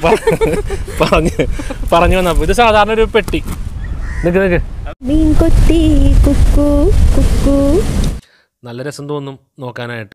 പറഞ്ഞു പറഞ്ഞു വന്നപ്പോൾ ഇത് സാധാരണ ഒരു പെട്ടി നിക്ക് നിക്ക് മീൻ കൊത്തി കുക്കു കുക്കു നല്ല രസം തോന്നും നോക്കാനായിട്ട്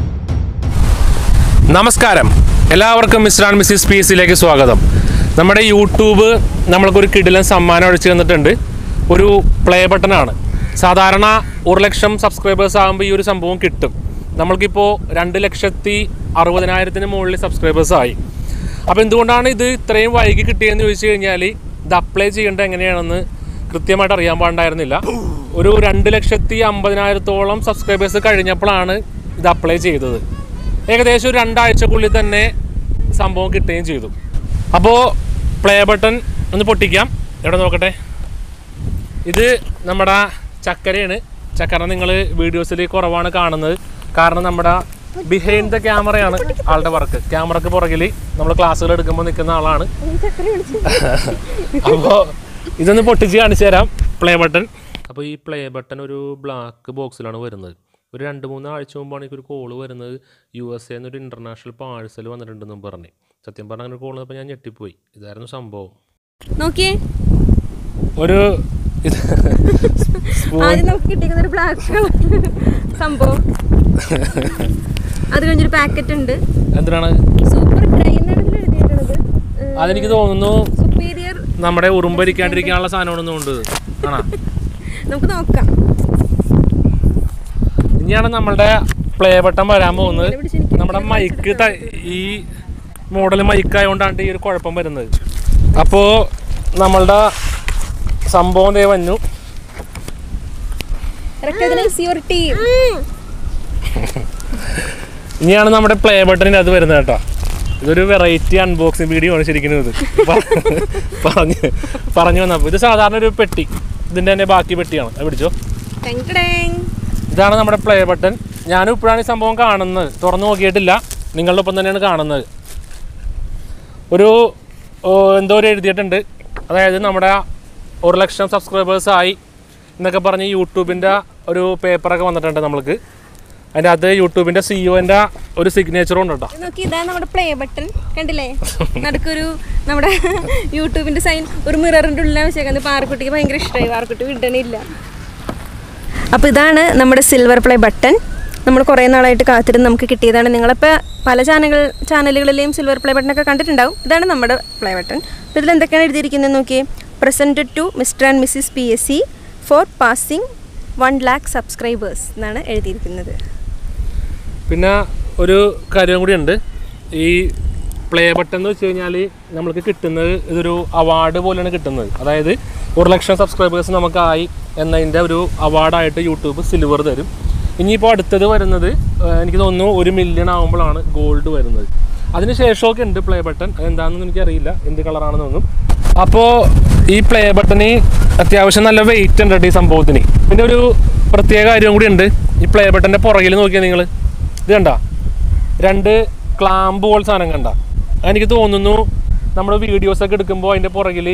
നമസ്കാരം എല്ലാവർക്കും മിസ്റ്റർ ആൻഡ് മിസ്സിസ് പി എസിലേക്ക് സ്വാഗതം നമ്മുടെ യൂട്യൂബ് നമ്മൾക്കൊരു കിടിലൻ സമ്മാനം അടിച്ചു തന്നിട്ടുണ്ട് ഒരു പ്ലേ ബട്ടണാണ് സാധാരണ ഒരു ലക്ഷം സബ്സ്ക്രൈബേഴ്സ് ആകുമ്പോൾ ഈ ഒരു സംഭവം കിട്ടും നമ്മൾക്കിപ്പോൾ രണ്ട് ലക്ഷത്തി അറുപതിനായിരത്തിന് മുകളിൽ സബ്സ്ക്രൈബേഴ്സ് ആയി അപ്പോൾ എന്തുകൊണ്ടാണ് ഇത് ഇത്രയും വൈകി കിട്ടിയതെന്ന് ചോദിച്ചു കഴിഞ്ഞാൽ ഇത് അപ്ലൈ ചെയ്യേണ്ടത് എങ്ങനെയാണെന്ന് കൃത്യമായിട്ട് അറിയാൻ പാടുണ്ടായിരുന്നില്ല ഒരു രണ്ട് ലക്ഷത്തി അമ്പതിനായിരത്തോളം സബ്സ്ക്രൈബേഴ്സ് കഴിഞ്ഞപ്പോഴാണ് ഇത് അപ്ലൈ ചെയ്തത് ഏകദേശം ഒരു രണ്ടാഴ്ചക്കുള്ളിൽ തന്നെ സംഭവം കിട്ടുകയും ചെയ്തു അപ്പോൾ പ്ലേ ബട്ടൺ ഒന്ന് പൊട്ടിക്കാം എവിടെ നോക്കട്ടെ ഇത് നമ്മുടെ ചക്കരയാണ് ചക്കര നിങ്ങൾ വീഡിയോസിൽ കുറവാണ് കാണുന്നത് കാരണം നമ്മുടെ ബിഹൈൻഡ് ദ ക്യാമറയാണ് ആളുടെ വർക്ക് ക്യാമറക്ക് പുറകിൽ നമ്മൾ ക്ലാസ്സുകൾ എടുക്കുമ്പോൾ നിൽക്കുന്ന ആളാണ് അപ്പോൾ ഇതൊന്ന് പൊട്ടിച്ച് കാണിച്ചു തരാം പ്ലേ ബട്ടൺ അപ്പോൾ ഈ പ്ലേ ബട്ടൺ ഒരു ബ്ലാക്ക് ബോക്സിലാണ് വരുന്നത് ഒരു രണ്ട് മൂന്ന് ആഴ്ച മുമ്പാണ് എനിക്ക് ഒരു കോള് വരുന്നത് യു എസ് എ എന്നൊരു ഇൻ്റർനാഷണൽ പാഴ്സൽ വന്നിട്ടുണ്ടെന്നും പറഞ്ഞ് സത്യം പറഞ്ഞ അങ്ങനെ കോൾ വന്നപ്പോൾ ഞാൻ ഞെട്ടിപ്പോയി ഇതായിരുന്നു സംഭവം നോക്കിയേ ഒരു ഇത് ആദ്യം നമുക്ക് കിട്ടിയിരിക്കുന്ന ഒരു ബ്ലാക്ക് കളർ സംഭവം അത് കഴിഞ്ഞൊരു പാക്കറ്റ് ഉണ്ട് എന്തിനാണ് സൂപ്പർ ഡ്രൈ എന്നാണ് എഴുതിയിട്ടുള്ളത് അതെനിക്ക് തോന്നുന്നു സുപ്പീരിയർ നമ്മുടെ ഉറുമ്പരിക്കാണ്ടിരിക്കാനുള്ള സാധനമാണെന്ന് കൊണ്ട് ആണോ നമുക്ക് നോക്കാം ഇനിയാണ് നമ്മളുടെ പ്ലേ ബട്ടൺ വരാൻ പോകുന്നത് നമ്മുടെ മൈക്ക് ഈ മോഡൽ മൈക്ക് ആയതുകൊണ്ടാണ് ഈ ഒരു കുഴപ്പം വരുന്നത് അപ്പോൾ നമ്മളുടെ സംഭവം ദേ വന്നു റെക്കഗ്നൈസ് യുവർ ടീം ഇനിയാണ് നമ്മുടെ പ്ലേ ബട്ടണിന് അത് വരുന്നത് കേട്ടോ ഇതൊരു വെറൈറ്റി അൺബോക്സിങ് വീഡിയോ ആണ് ശരിക്കും ഇത് പ- പറഞ്ഞ് പറഞ്ഞു വന്നപ്പോൾ ഇത് സാധാരണ ഒരു പെട്ടി ഇതിൻ്റെ തന്നെ ബാക്കി പെട്ടിയാണ് അത് പിടിച്ചോ ഇതാണ് നമ്മുടെ പ്ലേ ബട്ടൺ ഞാനും ഇപ്പോഴാണ് ഈ സംഭവം കാണുന്നത് തുറന്നു നോക്കിയിട്ടില്ല നിങ്ങളുടെ ഒപ്പം തന്നെയാണ് കാണുന്നത് ഒരു ഓ, എന്തോ ഒരു എഴുതിയിട്ടുണ്ട് അതായത് നമ്മുടെ ഒരു ലക്ഷം സബ്സ്ക്രൈബേഴ്സ് ആയി എന്നൊക്കെ പറഞ്ഞ് യൂട്യൂബിൻ്റെ ഒരു പേപ്പറൊക്കെ വന്നിട്ടുണ്ട് നമ്മൾക്ക് അതിൻ്റെ അത് യൂട്യൂബിൻ്റെ സിഇഒൻ്റെ ഒരു സിഗ്നേച്ചറും ഉണ്ട് കേട്ടോ നോക്കി ഇതാണ് നമ്മുടെ പ്ലേ ബട്ടൺ കണ്ടില്ലേ നടുക്കൊരു നമ്മുടെ യൂട്യൂബിന്റെ സൈൻ ഒരു മിററിന്റെ ഉള്ളിലാണ് വെച്ചേക്കുന്നത് പാറക്കുട്ടിക്ക് ഭയങ്കര ഇഷ്ടമായി പാറക്കുട്ടി വിടണില്ല അപ്പോൾ ഇതാണ് നമ്മുടെ സിൽവർ പ്ലേ ബട്ടൺ നമ്മൾ കുറേ നാളായിട്ട് കാത്തിരുന്ന് നമുക്ക് കിട്ടിയതാണ് നിങ്ങളിപ്പോൾ പല ചാനലുകൾ ചാനലുകളിലെയും സിൽവർ പ്ലേ ബട്ടണൊക്കെ കണ്ടിട്ടുണ്ടാവും ഇതാണ് നമ്മുടെ പ്ലേ ബട്ടൺ അപ്പോൾ ഇതിൽ എന്തൊക്കെയാണ് എഴുതിയിരിക്കുന്നത് നോക്കിയേ presented to Mr and Mrs P S C for passing one lakh subscribers എന്നാണ് എഴുതിയിരിക്കുന്നത് പിന്നെ ഒരു കാര്യം കൂടി ഉണ്ട് ഈ പ്ലേ ബട്ടൺ എന്ന് വെച്ച് കഴിഞ്ഞാൽ നമ്മൾക്ക് കിട്ടുന്നത് ഇതൊരു അവാർഡ് പോലെയാണ് കിട്ടുന്നത് അതായത് ഒരു ലക്ഷം സബ്സ്ക്രൈബേഴ്സ് നമുക്കായി എന്നതിൻ്റെ ഒരു അവാർഡായിട്ട് യൂട്യൂബ് സിൽവർ തരും ഇനിയിപ്പോൾ അടുത്തത് വരുന്നത് ഏഹ്, എനിക്ക് തോന്നുന്നു ഒരു മില്യൺ ആകുമ്പോഴാണ് ഗോൾഡ് വരുന്നത് അതിന് ശേഷമൊക്കെ ഉണ്ട് പ്ലേ ബട്ടൺ എന്താണെന്ന് എനിക്കറിയില്ല എന്ത് കളറാണെന്നൊന്നും അപ്പോൾ ഈ പ്ലേ ബട്ടന് അത്യാവശ്യം നല്ല വെയിറ്റ് ഉണ്ട് കേട്ടോ ഈ സംഭവത്തിന് പിന്നെ ഒരു പ്രത്യേക കാര്യം കൂടി ഉണ്ട് ഈ പ്ലേ ബട്ടൻ്റെ പുറകിൽ നോക്കിയാൽ നിങ്ങൾ ഇത് കണ്ട രണ്ട് ക്ലാമ്പ് പോലെ സാധനം കണ്ട എനിക്ക് തോന്നുന്നു നമ്മൾ വീഡിയോസൊക്കെ എടുക്കുമ്പോൾ അതിൻ്റെ പുറകിൽ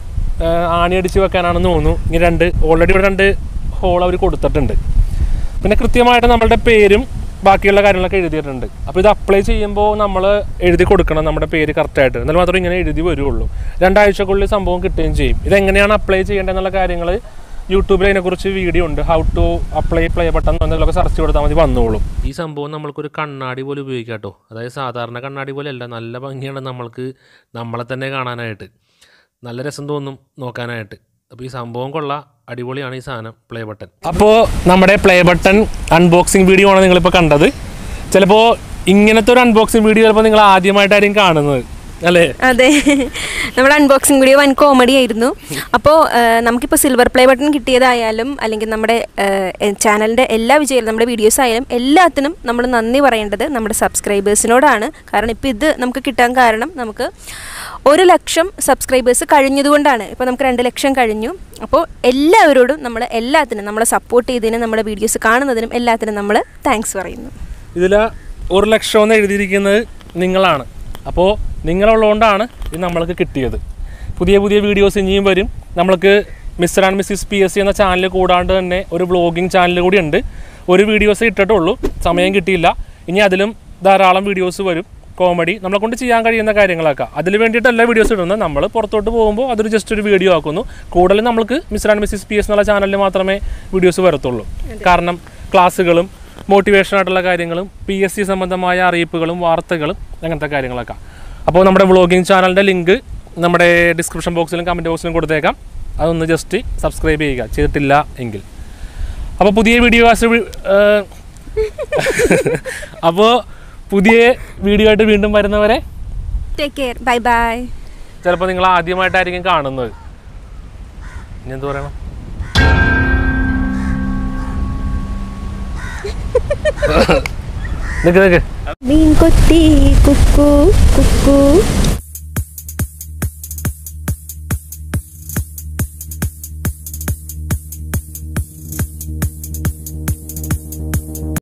ആണി അടിച്ച് വെക്കാനാണെന്ന് തോന്നുന്നു ഇനി രണ്ട് ഓൾറെഡി ഇവിടെ രണ്ട് ഹോൾ അവർ കൊടുത്തിട്ടുണ്ട് പിന്നെ കൃത്യമായിട്ട് നമ്മളുടെ പേരും ബാക്കിയുള്ള കാര്യങ്ങളൊക്കെ എഴുതിയിട്ടുണ്ട് അപ്പോൾ ഇത് അപ്ലൈ ചെയ്യുമ്പോൾ നമ്മൾ എഴുതി കൊടുക്കണം നമ്മുടെ പേര് കറക്റ്റായിട്ട് എന്നാൽ മാത്രമേ ഇങ്ങനെ എഴുതി വരുള്ളൂ രണ്ടാഴ്ചക്കുള്ളിൽ സംഭവം കിട്ടുകയും ചെയ്യും ഇതെങ്ങനെയാണ് അപ്ലൈ ചെയ്യേണ്ടതെന്നുള്ള കാര്യങ്ങൾ യൂട്യൂബിൽ അതിനെക്കുറിച്ച് വീഡിയോ ഉണ്ട് how to apply play button എന്തെങ്കിലുമൊക്കെ സെർച്ച് കൊടുത്താൽ മതി വന്നോളും ഈ സംഭവം നമ്മൾക്കൊരു കണ്ണാടി പോലെ ഉപയോഗിക്കാം കേട്ടോ അതായത് സാധാരണ കണ്ണാടി പോലെ അല്ല നല്ല ഭംഗിയാണ് നമ്മൾക്ക് നമ്മളെ തന്നെ കാണാനായിട്ട് നല്ല രസം തോന്നും നോക്കാനായിട്ട് അപ്പോൾ ഈ സംഭവം കൊള്ള അടിപൊളിയാണ് ഈ സാധനം പ്ലേ ബട്ടൺ അപ്പോൾ നമ്മുടെ പ്ലേ ബട്ടൺ അൺബോക്സിങ് വീഡിയോ ആണ് നിങ്ങളിപ്പോൾ കണ്ടത് ചിലപ്പോൾ ഇങ്ങനത്തെ ഒരു അൺബോക്സിങ് വീഡിയോ ചിലപ്പോൾ നിങ്ങൾ ആദ്യമായിട്ടായിരിക്കും കാണുന്നത് അല്ലേ അതെ നമ്മുടെ അൺബോക്സിംഗ് വീഡിയോ വൻ കോമഡി ആയിരുന്നു അപ്പോൾ നമുക്കിപ്പോൾ സിൽവർ പ്ലേ ബട്ടൺ കിട്ടിയതായാലും അല്ലെങ്കിൽ നമ്മുടെ ചാനലിൻ്റെ എല്ലാ വിജയം നമ്മുടെ വീഡിയോസ് ആയാലും എല്ലാത്തിനും നമ്മൾ നന്ദി പറയേണ്ടത് നമ്മുടെ സബ്സ്ക്രൈബേഴ്സിനോടാണ് കാരണം ഇപ്പോൾ ഇത് നമുക്ക് കിട്ടാൻ കാരണം നമുക്ക് ഒരു ലക്ഷം സബ്സ്ക്രൈബേഴ്സ് കഴിഞ്ഞതുകൊണ്ടാണ് ഇപ്പോൾ നമുക്ക് രണ്ട് ലക്ഷം കഴിഞ്ഞു അപ്പോൾ എല്ലാവരോടും നമ്മൾ എല്ലാത്തിനും നമ്മളെ സപ്പോർട്ട് ചെയ്തതിനും നമ്മുടെ വീഡിയോസ് കാണുന്നതിനും എല്ലാത്തിനും നമ്മൾ താങ്ക്സ് പറയുന്നു ഇതിൽ ഒരു ലക്ഷം എന്ന് എഴുതിയിരിക്കുന്നത് നിങ്ങളാണ് അപ്പോൾ നിങ്ങളുള്ളതുകൊണ്ടാണ് ഇത് നമ്മൾക്ക് കിട്ടിയത് പുതിയ പുതിയ വീഡിയോസ് ഇനിയും വരും നമ്മൾക്ക് Mr and Mrs P S C എന്ന ചാനൽ കൂടാണ്ട് തന്നെ ഒരു വ്ളോഗിങ് ചാനൽ കൂടി ഉണ്ട് ഒരു വീഡിയോസ് ഇട്ടിട്ടുള്ളൂ സമയം കിട്ടിയില്ല ഇനി അതിലും ധാരാളം വീഡിയോസ് വരും കോമഡി നമ്മളെ കൊണ്ട് ചെയ്യാൻ കഴിയുന്ന കാര്യങ്ങളൊക്കെ അതിന് വേണ്ടിയിട്ടല്ല വീഡിയോസ് ഇടുന്നത് നമ്മൾ പുറത്തോട്ട് പോകുമ്പോൾ അതൊരു ജസ്റ്റ് ഒരു വീഡിയോ ആക്കുന്നു കൂടുതലും നമ്മൾക്ക് Mr and Mrs P S എന്നുള്ള ചാനലിൽ മാത്രമേ വീഡിയോസ് വരത്തുള്ളൂ കാരണം ക്ലാസ്സുകളും മോട്ടിവേഷൻ ആയിട്ടുള്ള കാര്യങ്ങളും പി എസ് സി സംബന്ധമായ അറിയിപ്പുകളും വാർത്തകളും അങ്ങനത്തെ കാര്യങ്ങളൊക്കെ അപ്പോൾ നമ്മുടെ വ്ളോഗിങ് ചാനലിൻ്റെ ലിങ്ക് നമ്മുടെ ഡിസ്ക്രിപ്ഷൻ ബോക്സിലും കമൻറ്റ് ബോക്സിലും കൊടുത്തേക്കാം അതൊന്ന് ജസ്റ്റ് സബ്സ്ക്രൈബ് ചെയ്യുക ചെയ്തിട്ടില്ല എങ്കിൽ അപ്പോൾ പുതിയ വീഡിയോ അപ്പോൾ പുതിയ വീഡിയോ ആയിട്ട് വീണ്ടും വരുന്നവരെ ടേക്ക് കെയർ ബൈ ബൈ ചിലപ്പോൾ നിങ്ങൾ ആദ്യമായിട്ടായിരിക്കും കാണുന്നത് ഇനി എന്ത് പറയണം നിക്ക് നിക്ക് മീൻ കൊത്തി കുക്കു കുക്കു